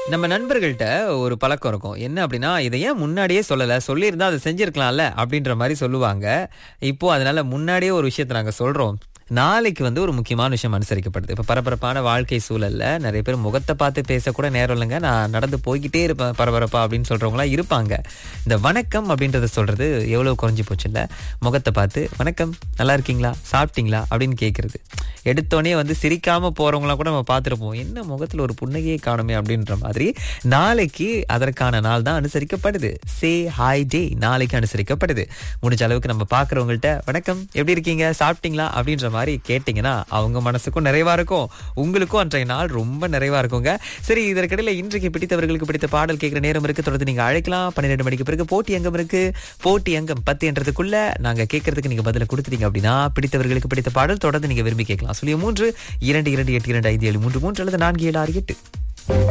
நம்ம நண்பர்கள்ட்ட ஒரு பழக்கம் இருக்கும் என்ன அப்படின்னா இதை ஏன் முன்னாடியே சொல்லல சொல்லியிருந்தா அதை செஞ்சிருக்கலாம்ல அப்படின்ற மாதிரி சொல்லுவாங்க இப்போ அதனால முன்னாடியே ஒரு விஷயத்தை நாங்க சொல்றோம் நாளைக்கு வந்து ஒரு முக்கியமான விஷயம் அனுசரிக்கப்படுது இப்போ பரபரப்பான வாழ்க்கை சூழல்ல நிறைய பேர் முகத்தை பார்த்து பேசக்கூட நேரம் இல்லைங்க நான் நடந்து போய்கிட்டே இருப்பேன் பரபரப்பா அப்படின்னு சொல்றவங்களாம் இருப்பாங்க இந்த வணக்கம் அப்படின்றத சொல்றது எவ்வளவு குறைஞ்சி போச்சு இல்ல முகத்தை பார்த்து வணக்கம் நல்லா இருக்கீங்களா சாப்பிட்டீங்களா அப்படின்னு கேட்கறது எடுத்தோடனே வந்து சிரிக்காம போறவங்களாம் கூட நம்ம பார்த்துருப்போம் என்ன முகத்துல ஒரு புன்னகையை காணுமே அப்படின்ற மாதிரி நாளைக்கு அதற்கான நாள் தான் அனுசரிக்கப்படுது சே ஹாய் டே நாளைக்கு அனுசரிக்கப்படுது முடிஞ்ச அளவுக்கு நம்ம பாக்குறவங்கள்ட்ட வணக்கம் எப்படி இருக்கீங்க சாப்பிட்டீங்களா அப்படின்ற மாதிரி கேட்டீங்கன்னா அவங்க மனசுக்கும் நிறைவா இருக்கும் உங்களுக்கும் அன்றைய நாள் ரொம்ப நிறைவா இருக்குங்க சரி இதற்கிடையில இன்றைக்கு பிடித்தவர்களுக்கு பிடித்த பாடல் கேட்கிற நேரம் இருக்கு தொடர்ந்து நீங்க அழைக்கலாம் பன்னிரெண்டு மணிக்கு பிறகு போட்டி அங்கம் இருக்கு போட்டி அங்கம் பத்து என்றதுக்குள்ள நாங்க கேட்கறதுக்கு நீங்க பதில கொடுத்துட்டீங்க அப்படின்னா பிடித்தவர்களுக்கு பிடித்த பாடல் தொடர்ந்து நீங்க விரும்பி கேட்கலாம் சொல்லிய மூன்று இரண்டு இரண்டு எட்டு இரண்டு ஐந்து ஏழு மூன்று மூன்று அல்லது நான்கு ஏழு ஆறு எட்டு